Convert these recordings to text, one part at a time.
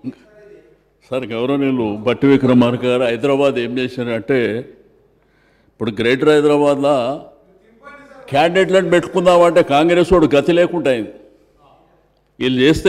Sir గౌరవనీయులు బట్టి విక్రమార్క గారు హైదరాబాద్ ఏం చేశారంటే ఇప్పుడు గ్రేటర్ హైదరాబాద్లో క్యాండిడేట్లను పెట్టుకుందామంటే కాంగ్రెస్ వాడు గతి లేకుండా అయింది వీళ్ళు చేస్తే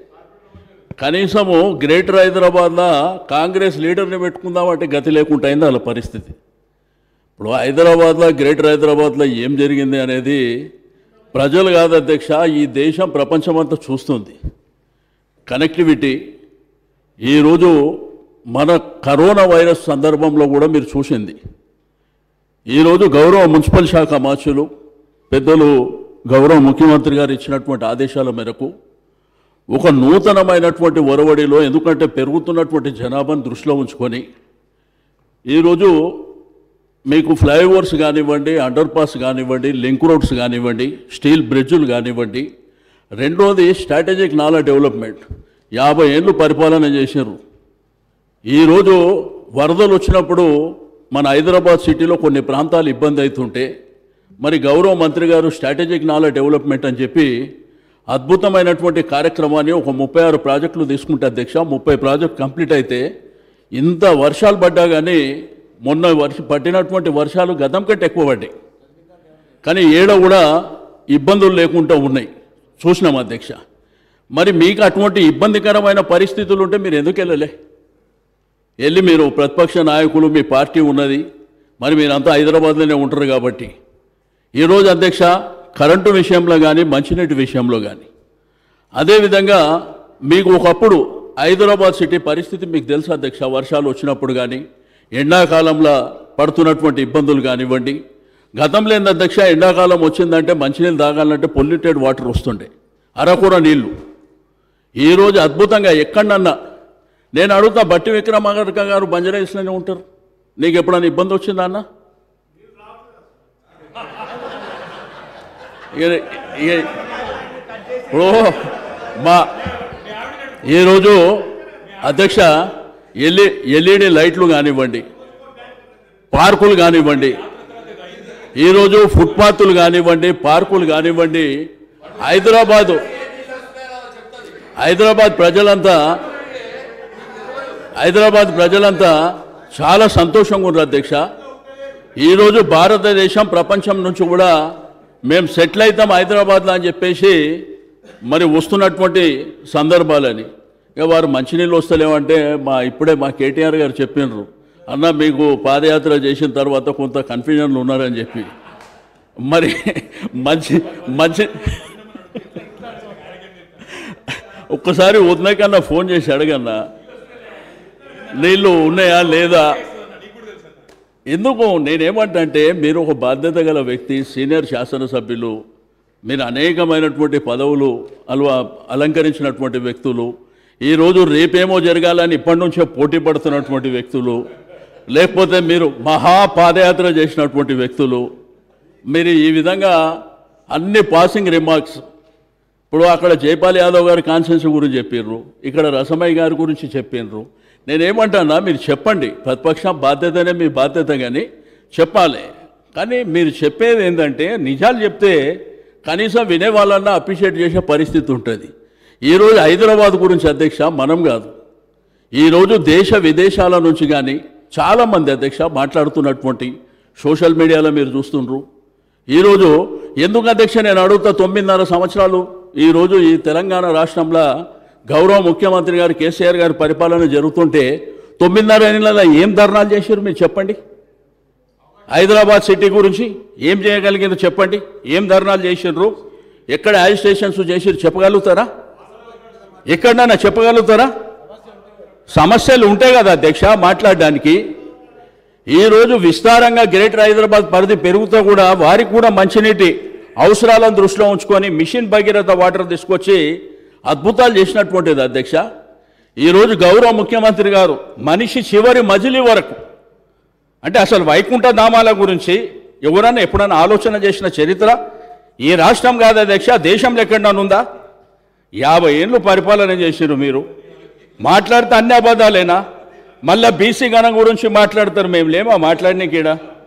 కనీసము గ్రేటర్ హైదరాబాద్లో కాంగ్రెస్ లీడర్ని పెట్టుకుందామంటే గతి లేకుండా అయింది వాళ్ళ పరిస్థితి ఇప్పుడు హైదరాబాద్లో గ్రేటర్ హైదరాబాద్లో ఏం జరిగింది అనేది ప్రజలు కాదు అధ్యక్ష ఈ దేశం ప్రపంచమంతా చూస్తుంది కనెక్టివిటీ ఈరోజు మన కరోనా వైరస్ సందర్భంలో కూడా మీరు చూసింది ఈరోజు గౌరవ మున్సిపల్ శాఖ మార్చులు పెద్దలు గౌరవ ముఖ్యమంత్రి గారు ఇచ్చినటువంటి ఆదేశాల మేరకు ఒక నూతనమైనటువంటి ఒరవడిలో ఎందుకంటే పెరుగుతున్నటువంటి జనాభాను దృష్టిలో ఉంచుకొని ఈరోజు మీకు ఫ్లైఓవర్స్ కానివ్వండి అండర్ పాస్ కానివ్వండి లింక్ రోడ్స్ కానివ్వండి స్టీల్ బ్రిడ్జులు కానివ్వండి రెండోది స్ట్రాటజిక్ నాలా డెవలప్మెంట్ యాభై ఏళ్ళు పరిపాలన చేశారు ఈరోజు వరదలు వచ్చినప్పుడు మన హైదరాబాద్ సిటీలో కొన్ని ప్రాంతాలు ఇబ్బంది అవుతుంటే మరి గౌరవ మంత్రి గారు స్ట్రాటజిక్ నాలా డెవలప్మెంట్ అని చెప్పి అద్భుతమైనటువంటి కార్యక్రమాన్ని ఒక ముప్పై ఆరు ప్రాజెక్టులు తీసుకుంటే అధ్యక్ష ముప్పై ప్రాజెక్ట్ కంప్లీట్ అయితే ఇంత వర్షాలు పడ్డా కానీ మొన్న వర్ష పట్టినటువంటి వర్షాలు గతం కంటే ఎక్కువ పడ్డాయి కానీ ఏడ కూడా ఇబ్బందులు లేకుండా ఉన్నాయి చూసినాం అధ్యక్ష మరి మీకు అటువంటి ఇబ్బందికరమైన పరిస్థితులు ఉంటే మీరు ఎందుకు వెళ్ళలే వెళ్ళి మీరు ప్రతిపక్ష నాయకులు మీ పార్టీ ఉన్నది మరి మీరంతా హైదరాబాద్లోనే ఉంటారు కాబట్టి ఈరోజు అధ్యక్ష కరెంటు విషయంలో కానీ మంచినీటి విషయంలో కానీ అదేవిధంగా మీకు ఒకప్పుడు హైదరాబాద్ సిటీ పరిస్థితి మీకు తెలుసు అధ్యక్ష వర్షాలు వచ్చినప్పుడు కానీ ఎండాకాలంలో పడుతున్నటువంటి ఇబ్బందులు కానివ్వండి గతంలో ఏంది అధ్యక్ష ఎండాకాలం వచ్చిందంటే మంచినీళ్ళు తాగాలంటే పొల్యూటెడ్ వాటర్ వస్తుండే అరకూర నీళ్లు ఈరోజు అద్భుతంగా ఎక్కడన్నా నేను అడుగుతా బట్టి విక్రమార్క గారు బంజరాయిస్లోనే ఉంటారు నీకు ఎప్పుడైనా ఇబ్బంది వచ్చిందా అన్న ఇక- ఇక- ఇప్పుడు మా ఈరోజు అధ్యక్ష ఎల్ఈ ఎల్ఈడి లైట్లు కానివ్వండి పార్కులు కానివ్వండి ఈరోజు ఫుట్పాత్లు కానివ్వండి పార్కులు కానివ్వండి హైదరాబాదు హైదరాబాద్ ప్రజలంతా హైదరాబాద్ ప్రజలంతా చాలా సంతోషంగా ఉన్నారు అధ్యక్ష ఈరోజు భారతదేశం ప్రపంచం నుంచి కూడా మేము సెటిల్ అవుతాం హైదరాబాద్లో అని చెప్పేసి మరి వస్తున్నటువంటి సందర్భాలని ఇక వారు మంచినీళ్ళు వస్తలేమంటే మా ఇప్పుడే మా కేటీఆర్ గారు చెప్పినారు అన్న మీకు పాదయాత్ర చేసిన తర్వాత కొంత కన్ఫ్యూజన్లు ఉన్నారని చెప్పి మరి మంచి మంచి ఒక్కసారి వదిలేకన్నా ఫోన్ చేసి అడగన్నా నీళ్ళు ఉన్నాయా లేదా ఎందుకు నేనేమంటే మీరు ఒక బాధ్యత గల వ్యక్తి సీనియర్ శాసనసభ్యులు మీరు అనేకమైనటువంటి పదవులు అలవా అలంకరించినటువంటి వ్యక్తులు ఈరోజు రేపేమో జరగాలని ఇప్పటి నుంచే పోటీ పడుతున్నటువంటి వ్యక్తులు లేకపోతే మీరు మహా పాదయాత్ర చేసినటువంటి వ్యక్తులు మీరు ఈ విధంగా అన్ని పాసింగ్ రిమార్క్స్ ఇప్పుడు అక్కడ జైపాల్ యాదవ్ గారి కాన్సెన్స్ గురించి చెప్పిర్రు ఇక్కడ రసమయ్య గారి గురించి చెప్పిర్రు నేనేమంటానా మీరు చెప్పండి ప్రతిపక్షం బాధ్యతనే మీ బాధ్యత కానీ చెప్పాలి కానీ మీరు చెప్పేది ఏంటంటే నిజాలు చెప్తే కనీసం వినే వాళ్ళన్నా అప్రిషియేట్ చేసే పరిస్థితి ఉంటుంది ఈరోజు హైదరాబాద్ గురించి అధ్యక్ష మనం కాదు ఈరోజు దేశ విదేశాల నుంచి కానీ చాలామంది అధ్యక్ష మాట్లాడుతున్నటువంటి సోషల్ మీడియాలో మీరు చూస్తుండ్రు ఈరోజు ఎందుకు అధ్యక్ష నేను అడుగుతా తొమ్మిదిన్నర సంవత్సరాలు ఈరోజు ఈ తెలంగాణ రాష్ట్రంలో గౌరవ ముఖ్యమంత్రి గారు కేసీఆర్ గారి పరిపాలన జరుగుతుంటే తొమ్మిదిన్నర నెలల ఏం ధర్నాలు చేశారు మీరు చెప్పండి హైదరాబాద్ సిటీ గురించి ఏం చేయగలిగిందో చెప్పండి ఏం ధర్నాలు చేసిండ్రు ఎక్కడ యాజిస్ట్రేషన్స్ చేసిర్రు చెప్పగలుగుతారా ఎక్కడన్నా చెప్పగలుగుతారా సమస్యలు ఉంటాయి కదా అధ్యక్ష మాట్లాడడానికి ఈరోజు విస్తారంగా గ్రేటర్ హైదరాబాద్ పరిధి పెరుగుతూ కూడా వారికి కూడా మంచినీటి అవసరాలను దృష్టిలో ఉంచుకొని మిషన్ భగీరథ వాటర్ తీసుకొచ్చి అద్భుతాలు చేసినటువంటిది అధ్యక్ష ఈరోజు గౌరవ ముఖ్యమంత్రి గారు మనిషి చివరి మజిలీ వరకు అంటే అసలు వైకుంఠ ధామాల గురించి ఎవరన్నా ఎప్పుడన్నా ఆలోచన చేసిన చరిత్ర ఈ రాష్ట్రం కాదు అధ్యక్ష దేశంలో ఎక్కడన్నా ఉందా యాభై ఏళ్ళు పరిపాలన చేసిరు మీరు మాట్లాడితే అన్ని అబద్ధాలేనా మళ్ళా బీసీ గణం గురించి మాట్లాడతారు మేము లేమా మాట్లాడినకీడ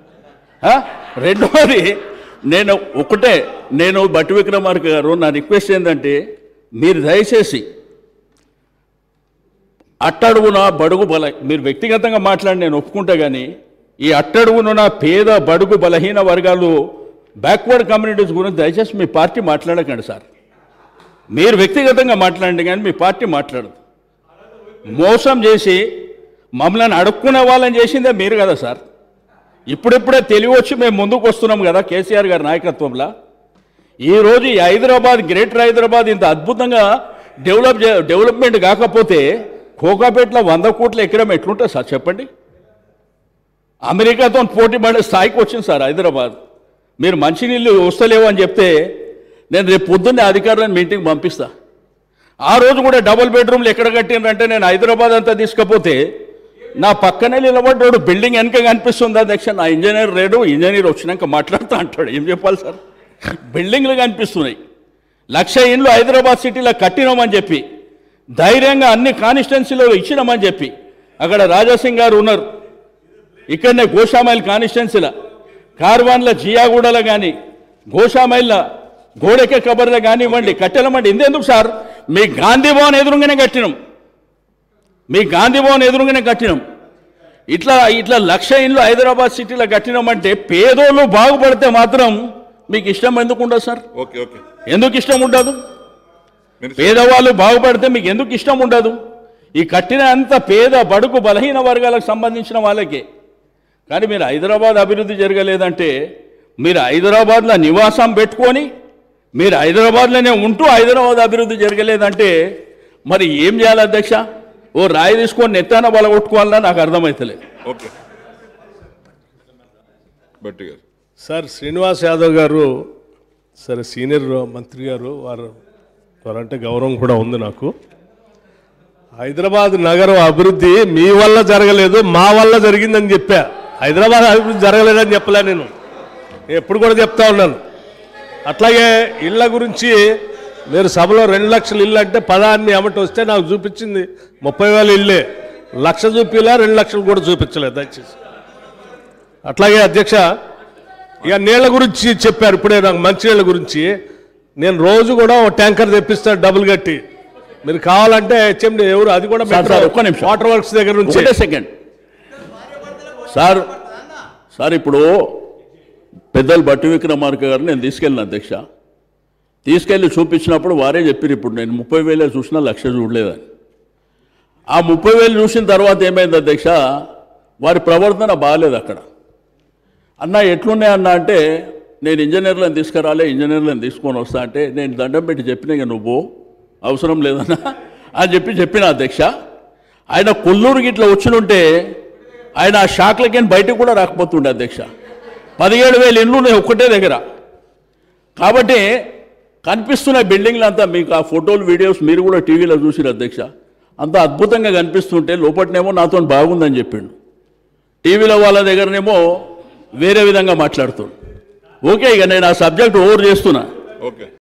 రెండవది నేను ఒకటే నేను బట్టి విక్రమార్క గారు నా రిక్వెస్ట్ ఏంటంటే మీరు దయచేసి అట్టడుగున బడుగు బల మీరు వ్యక్తిగతంగా మాట్లాడి నేను ఒప్పుకుంటా కానీ ఈ అట్టడుగున పేద బడుగు బలహీన వర్గాలు బ్యాక్వర్డ్ కమ్యూనిటీస్ గురించి దయచేసి మీ పార్టీ మాట్లాడకండి సార్ మీరు వ్యక్తిగతంగా మాట్లాడండి కానీ మీ పార్టీ మాట్లాడదు మోసం చేసి మమ్మల్ని అడుక్కునే వాళ్ళని చేసిందే మీరు కదా సార్ ఇప్పుడిప్పుడే తెలివి వచ్చి మేము ముందుకు వస్తున్నాం కదా కేసీఆర్ గారి నాయకత్వంలో ఈరోజు ఈ హైదరాబాద్ గ్రేటర్ హైదరాబాద్ ఇంత అద్భుతంగా డెవలప్ చే- డెవలప్మెంట్ కాకపోతే కోకాపేటలో వంద కోట్లు ఎక్కడం ఎట్లుంటుంది సార్ చెప్పండి అమెరికాతో పోటీ పడే స్థాయికి వచ్చింది సార్ హైదరాబాద్ మీరు మంచినీళ్ళు వస్తలేవు అని చెప్తే నేను రేపు పొద్దున్నే అధికారులను మీటింగ్ పంపిస్తా ఆ రోజు కూడా డబుల్ బెడ్రూమ్లు ఎక్కడ కట్టిండ్రంటే నేను హైదరాబాద్ అంతా తీసుకపోతే నా పక్కనే నిలబడ్డాడు బిల్డింగ్ వెనక కనిపిస్తుంది అధ్యక్ష నా ఇంజనీర్ లేడు ఇంజనీర్ వచ్చినాక మాట్లాడుతా అంటాడు ఏం చెప్పాలి సార్ బిల్డింగ్లు కనిపిస్తున్నాయి లక్ష ఇండ్లు హైదరాబాద్ సిటీలో కట్టినామని చెప్పి ధైర్యంగా అన్ని కాన్స్టిట్యున్సీలో ఇచ్చినామని చెప్పి అక్కడ రాజాసింగ్ గారు ఉన్నారు ఇక్కడనే గోషామైల్ కాన్స్టిట్యున్సీల కార్వాన్ల జియాగూడలో కానీ గోషామైల్ల గోడెక్క కబర్లో కానివ్వండి కట్టెలమండి ఇందెందుకు సార్ మీ గాంధీ భవన్ ఎదురుగానే కట్టినాం మీ గాంధీ భవన్ ఎదురుగానే కట్టినాం ఇట్లా ఇట్లా లక్ష ఇండ్లు హైదరాబాద్ సిటీలో కట్టినామంటే పేదోళ్ళు బాగుపడితే మాత్రం మీకు ఇష్టం ఎందుకు ఉండదు సార్ ఓకే ఓకే ఎందుకు ఇష్టం ఉండదు మినిస్టర్ పేదవాళ్ళు బాగుపడితే మీకు ఎందుకు ఇష్టం ఉండదు ఈ కట్టిన అంత పేద బడుగు బలహీన వర్గాలకు సంబంధించిన వాళ్ళకే కానీ మీరు హైదరాబాద్ అభివృద్ధి జరగలేదంటే మీరు హైదరాబాద్లో నివాసం పెట్టుకొని మీరు హైదరాబాద్లోనే ఉంటూ హైదరాబాద్ అభివృద్ధి జరగలేదంటే మరి ఏం చేయాలి అధ్యక్ష ఓ రాయి తీసుకొని నెత్తాన బలగొట్టుకోవాలన్నా నాకు అర్థమవుతలేదు ఓకే భట్టి గారు సార్ శ్రీనివాస్ యాదవ్ గారు సరే సీనియర్ మంత్రి గారు వారు వారంటే గౌరవం కూడా ఉంది నాకు హైదరాబాద్ నగరం అభివృద్ధి మీ వల్ల జరగలేదు మా వల్ల జరిగిందని చెప్పా హైదరాబాద్ అభివృద్ధి జరగలేదని చెప్పలే నేను నేను ఎప్పుడు కూడా చెప్తా ఉన్నాను అట్లాగే ఇళ్ళ గురించి మీరు సభలో రెండు లక్షల ఇల్లు అంటే పదాన్ని అమ్మటి వస్తే నాకు చూపించింది ముప్పై వేల ఇల్లే లక్ష చూపిలా రెండు లక్షలు కూడా చూపించలేదు దయచేసి అట్లాగే అధ్యక్ష ఇక నీళ్ళ గురించి చెప్పారు ఇప్పుడే నాకు మంచినీళ్ళ గురించి నేను రోజు కూడా ఒక ట్యాంకర్ తెప్పిస్తాను డబుల్ కట్టి మీరు కావాలంటే హెచ్ఎండి ఎవరు అది కూడా సార్, సార్, ఒక్క నిమిషం. వాటర్ వర్క్స్ దగ్గర నుంచి ఒకటే సెకండ్ సార్ సార్ ఇప్పుడు పెద్దలు బట్టి విక్రమార్క గారు నేను తీసుకెళ్ళిన అధ్యక్ష తీసుకెళ్ళి చూపించినప్పుడు వారే చెప్పారు ఇప్పుడు నేను ముప్పై వేలే చూసినా లక్ష చూడలేదని ఆ ముప్పై వేలు చూసిన తర్వాత ఏమైంది అధ్యక్ష వారి ప్రవర్తన బాగాలేదు అక్కడ అన్న ఎట్లున్నాయి అన్న అంటే నేను ఇంజనీర్లను తీసుకురాలే ఇంజనీర్లను తీసుకొని వస్తా అంటే నేను దండం పెట్టి చెప్పిన ఇక నువ్వు అవసరం లేదన్నా అని చెప్పి చెప్పిన అధ్యక్ష ఆయన కొల్లూరుకి ఇట్లా వచ్చినుంటే ఆయన ఆ షాక్లకి బయటకు కూడా రాకపోతుండే అధ్యక్ష పదిహేడు వేల ఇండ్లు ఉన్నాయి ఒక్కటే దగ్గర కాబట్టి కనిపిస్తున్న బిల్డింగ్లు అంతా మీకు ఆ ఫోటోలు వీడియోస్ మీరు కూడా టీవీలో చూసిరు అధ్యక్ష అంత అద్భుతంగా కనిపిస్తుంటే లోపటనేమో నాతో బాగుందని చెప్పిండు టీవీలో వాళ్ళ దగ్గరనేమో వేరే విధంగా మాట్లాడుతుండు ఓకే ఇక నేను ఆ సబ్జెక్ట్ ఓవర్ చేస్తున్నా ఓకే